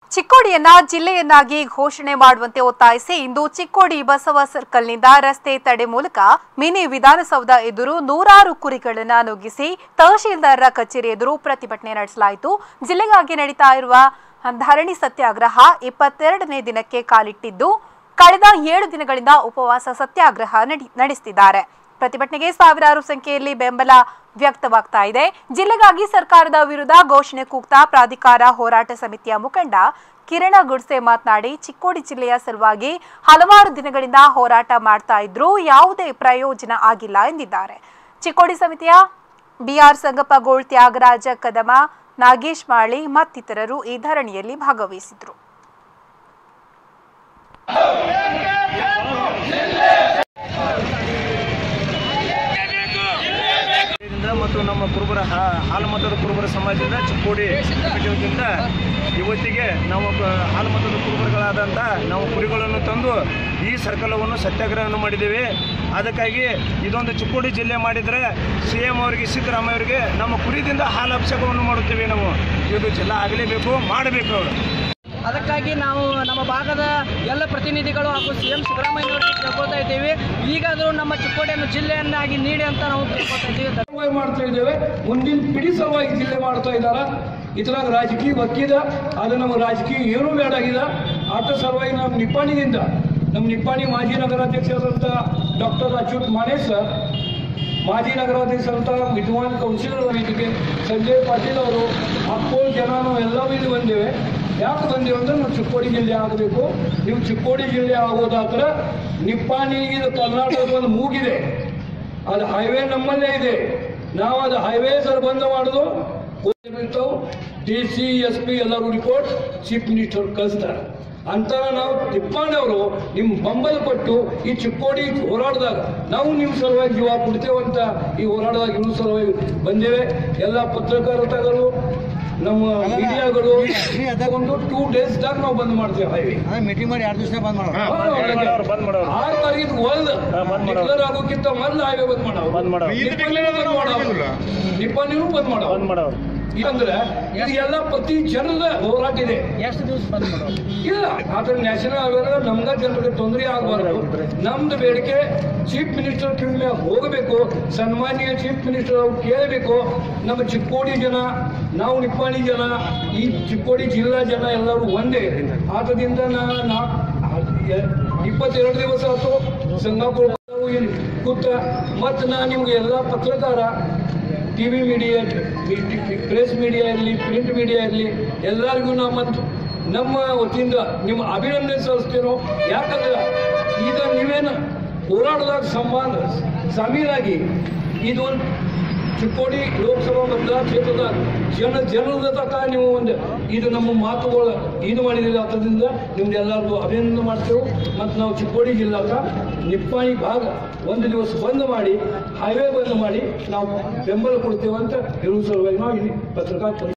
ಚಿಕ್ಕೋಡಿಯನ್ನ ಜಿಲ್ಲೆಯನ್ನಾಗಿ ಘೋಷಣೆ ಮಾಡುವಂತೆ ಒತ್ತಾಯಿಸಿ ಇಂದು ಚಿಕ್ಕೋಡಿ ಬಸವ ಸರ್ಕಲ್ನಿಂದ ರಸ್ತೆ ತಡೆ ಮೂಲಕ ಮಿನಿ ವಿಧಾನಸೌಧ ಎದುರು ನೂರಾರು ಕುರಿಗಳನ್ನ ನುಗ್ಗಿಸಿ ತಹಶೀಲ್ದಾರರ ಕಚೇರಿ ಎದುರು ಪ್ರತಿಭಟನೆ ನಡೆಸಲಾಯಿತು ಜಿಲ್ಲೆಗಾಗಿ ನಡೀತಾ ಇರುವ ಧರಣಿ ಸತ್ಯಾಗ್ರಹ ಇಪ್ಪತ್ತೆರಡನೇ ದಿನಕ್ಕೆ ಕಾಲಿಟ್ಟಿದ್ದು ಕಳೆದ ಏಳು ದಿನಗಳಿಂದ ಉಪವಾಸ ಸತ್ಯಾಗ್ರಹ ನಡಿ- ನಡೆಸುತ್ತಿದ್ದಾರೆ ಪ್ರತಿಭಟನೆಗೆ ಸಾವಿರಾರು ಸಂಖ್ಯೆಯಲ್ಲಿ ಬೆಂಬಲ ವ್ಯಕ್ತವಾಗ್ತಾ ಇದೆ ಜಿಲ್ಲೆಗಾಗಿ ಸರ್ಕಾರದ ವಿರುದ್ಧ ಘೋಷಣೆ ಕೂಗ್ತಾ ಪ್ರಾಧಿಕಾರ ಹೋರಾಟ ಸಮಿತಿಯ ಮುಖಂಡ ಕಿರಣ ಗುಡ್ಸೆ ಮಾತನಾಡಿ ಚಿಕ್ಕೋಡಿ ಜಿಲ್ಲೆಯ ಸಲುವಾಗಿ ಹಲವಾರು ದಿನಗಳಿಂದ ಹೋರಾಟ ಮಾಡ್ತಾ ಇದ್ರೂ ಯಾವುದೇ ಪ್ರಯೋಜನ ಆಗಿಲ್ಲ ಎಂದಿದ್ದಾರೆ ಚಿಕ್ಕೋಡಿ ಸಮಿತಿಯ ಬಿಆರ್ ಸಂಗಪ್ಪಗೋಳ್ ತ್ಯಾಗರಾಜ ಕದಮ ನಾಗೇಶ್ ಮಾಳಿ ಮತ್ತಿತರರು ಈ ಧರಣಿಯಲ್ಲಿ ಭಾಗವಹಿಸಿದ್ರು ಇದರಿಂದ ಮತ್ತು ನಮ್ಮ ಕುರುಬರ ಹಾ- ಹಾಲು ಮತದ ಕುರುಬರ ಸಮಾಜದಿಂದ ಚಿಕ್ಕೋಡಿ ಕಟ್ಟೋದ್ರಿಂದ ಇವತ್ತಿಗೆ ನಾವು ಕ- ಹಾಲು ಮತದ ಕುರುಬರುಗಳಾದಂಥ ನಾವು ಕುರಿಗಳನ್ನು ತಂದು ಈ ಸರ್ಕಲವನ್ನು ಸತ್ಯಾಗ್ರಹವನ್ನು ಮಾಡಿದ್ದೇವೆ ಅದಕ್ಕಾಗಿ ಇದೊಂದು ಚಿಕ್ಕೋಡಿ ಜಿಲ್ಲೆ ಮಾಡಿದರೆ ಸಿ ಎಂ ಅವರಿಗೆ ಸಿದ್ದರಾಮಯ್ಯ ಅವರಿಗೆ ನಮ್ಮ ಕುರಿದಿಂದ ಹಾಲು ಅಭಿಷೇಕವನ್ನು ಮಾಡುತ್ತೇವೆ ನಾವು ಇದು ಜಿಲ್ಲಾ ಆಗಲೇಬೇಕು ಮಾಡಬೇಕು ಅವರು ಅದಕ್ಕಾಗಿ ನಾವು ನಮ್ಮ ಭಾಗದ ಎಲ್ಲ ಪ್ರತಿನಿಧಿಗಳು ಹಾಗೂ ಸಿ ಎಂ ಸಿದ್ದರಾಮಯ್ಯನವರಿಗೆ ಕೇಳ್ಕೊಳ್ತಾ ಇದ್ದೀವಿ ಈಗಾದರೂ ನಮ್ಮ ಚಿಕ್ಕೋಡಿಯನ್ನು ಜಿಲ್ಲೆಯನ್ನಾಗಿ ನೀಡಿ ಅಂತ ನಾವು ಕೇಳ್ಕೊಳ್ತಾ ಇದ್ದೀವಿ ಸಲುವಾಗಿ ಮಾಡ್ತಾ ಇದ್ದೇವೆ ಮುಂದಿನ ಪಿಡಿ ಸಲುವಾಗಿ ಜಿಲ್ಲೆ ಮಾಡ್ತಾ ಇದ್ದಾರ ಇದ್ರಾಗ ರಾಜಕೀಯ ಒಕ್ಕಿದ ಅದು ನಮ್ಮ ರಾಜಕೀಯ ಏನೂ ಬೇಡಾಗಿದ ಆಟ ಸಲುವಾಗಿ ನಮ್ಮ ನಿಪ್ಪಾಣಿದಿಂದ ನಮ್ಮ ನಿಪ್ಪಾಣಿ ಮಾಜಿ ನಗರಾಧ್ಯಕ್ಷರಾದಂಥ ಡಾಕ್ಟರ್ ಅಚ್ಯುತ್ ಮಾಣೇಶ್ ಸರ್ ಮಾಜಿ ನಗರಾಧ್ಯಕ್ಷರಂತ ವಿದ್ವಾನ್ ಕೌನ್ಸಿಲರ್ ವೇದಿಕೆ ಸಂಜಯ್ ಪಾಟೀಲ್ ಅವರು ಹಕ್ಕೋಳು ಜನ ನಾವು ಎಲ್ಲವೂ ಇಲ್ಲಿ ಬಂದೇವೆ ಯಾಕೆ ಬಂದೇವೆ ಅಂದ್ರೆ ನಾವು ಚಿಕ್ಕೋಡಿ ಜಿಲ್ಲೆ ಆಗಬೇಕು ನೀವು ಚಿಕ್ಕೋಡಿ ಜಿಲ್ಲೆ ಆಗೋದಾದ್ರೆ ನಿಪ್ಪಾಣಿ ಇದು ಕರ್ನಾಟಕದ ಒಂದು ಮೂಗಿದೆ ಅದು ಹೈವೇ ನಮ್ಮಲ್ಲೇ ಇದೆ ನಾವು ಅದು ಹೈವೇ ಸರ್ ಬಂದ್ ಮಾಡೋದು ಡಿ ಸಿ ಎಸ್ ಪಿ ಎಲ್ಲರೂ ರಿಪೋರ್ಟ್ ಚೀಫ್ ಮಿನಿಸ್ಟರ್ ಕಳಿಸ್ತಾರೆ ಅಂತ ನಾವು ತಿಪ್ಪಾಣಿಯವರು ನಿಮ್ಮ ಬೆಂಬಲ ಕೊಟ್ಟು ಈ ಚಿಕ್ಕೋಡಿ ಹೋರಾಟದಾಗ ನಾವು ನಿಮ್ಮ ಸಲುವಾಗಿ ಜೀವ ಕೊಡ್ತೇವಂತ ಈ ಹೋರಾಟದಾಗ ಇನ್ನೂ ಸಲುವಾಗಿ ಬಂದೇವೆ ಎಲ್ಲ ಪತ್ರಕರ್ತಗಳು ನಮ್ಮ ಮೀಡಿಯಾಗಳು ಒಂದು ಟೂ ಡೇಸ್ದಾಗ ನಾವು ಬಂದ್ ಮಾಡ್ತೇವೆ ಹೈವೇ ಅದೇ ಮೀಟಿಂಗ್ ಮಾಡಿ ಎರಡು ದಿವಸ ಬಂದ್ ಮಾಡೋಣ ಬಂದ್ ಮಾಡೋರು, ಬಂದ್ ಮಾಡೋರು. ಆರು ತಾರೀಕು ಒಳ್ದ ಹಾ, ಬಂದ್ ಮಾಡೋರು. ಡಿಕ್ಲೇರ್ ಆಗೋಕ್ಕಿಂತ ಮೊದಲು ಹೈವೇ ಬಂದ್ ಮಾಡೋ ಬಂದ್ ಮಾಡೋರು. ನಿಪ್ಪಣಿನೂ ಬಂದ್ ಮಾಡೋ ಬಂದ್ ಮಾಡೋರು ಅಂದ್ರೆ ಇದು ಎಲ್ಲ ಪ್ರತಿ ಜನದ ಹೋರಾಟ ಇದೆ ಎಷ್ಟು ದಿವಸ ಬಂದ್ ಮಾಡೋದು ಇಲ್ಲ ಆದ್ರೆ ನ್ಯಾಷನಲ್ ಹೈವೇ ನಮ್ಗ ಜನರಿಗೆ ತೊಂದರೆ ಆಗಬಾರ್ದು ನಮ್ದು ಬೇಡಿಕೆ ಚೀಫ್ ಮಿನಿಸ್ಟರ್ ಕಿವಿಯ ಹೋಗಬೇಕು ಸನ್ಮಾನ್ಯ ಚೀಫ್ ಮಿನಿಸ್ಟರ್ ಅವ್ರು ಕೇಳಬೇಕು ನಮ್ಮ ಚಿಕ್ಕೋಡಿ ಜನ ನಾವು ನಿಪ್ಪಾಣಿ ಜನ ಈ ಚಿಕ್ಕೋಡಿ ಜಿಲ್ಲಾ ಜನ ಎಲ್ಲರೂ ಒಂದೇ ಆತದಿಂದ ನಾ ನಾ ಇಪ್ಪತ್ತೆರಡು ದಿವಸ ಆಯ್ತು ಸಂಗಾಪುರ ಇಲ್ಲಿ ಕೂತ ಮತ್ತು ನಾ ನಿಮ್ಗೆ ಎಲ್ಲ ಪತ್ರಕಾರ T V media press media ಇರಲಿ ಪ್ರಿಂಟ್ ಮೀಡಿಯಾ ಇರಲಿ ಎಲ್ಲರಿಗೂ ನಾವು ಮತ್ತು ನಮ್ಮ ವತಿಯಿಂದ ನಿಮ್ಮ ಅಭಿನಂದನೆ ಸಲ್ಲಿಸ್ತೇನೋ ಯಾಕಂದ್ರೆ ಈಗ ನೀವೇನು ಹೋರಾಟದಾಗ ಸಂಬಂಧ ಸಮೀರಾಗಿ ಇದೊಂದು ಚಿಕ್ಕೋಡಿ ಲೋಕಸಭಾ ಮತಕ್ಷೇತ್ರದ ಜನ ಜನರದ ತನಕ ನೀವು ಒಂದು ಇದು ನಮ್ಮ ಮಾತುಗಳು ಇದು ಮಾಡಿದ್ದೀವಿ ಅದರಿಂದ ನಿಮ್ದು ಎಲ್ಲರಿಗೂ ಅಭಿನಂದನೆ ಮಾಡ್ತೇವೆ ಮತ್ತು ನಾವು ಚಿಕ್ಕೋಡಿ ಜಿಲ್ಲಾಕ ನಿಪ್ಪಾಣಿ ಭಾಗ ಒಂದು ದಿವಸ ಬಂದ್ ಮಾಡಿ ಹೈವೇ ಬಂದ್ ಮಾಡಿ ನಾವು ಬೆಂಬಲ ಕೊಡ್ತೇವೆ ಅಂತ ಇರುವ ಸಲುವಾಗಿ ನಾವು ಇಲ್ಲಿ ಪತ್ರಕರ್ತ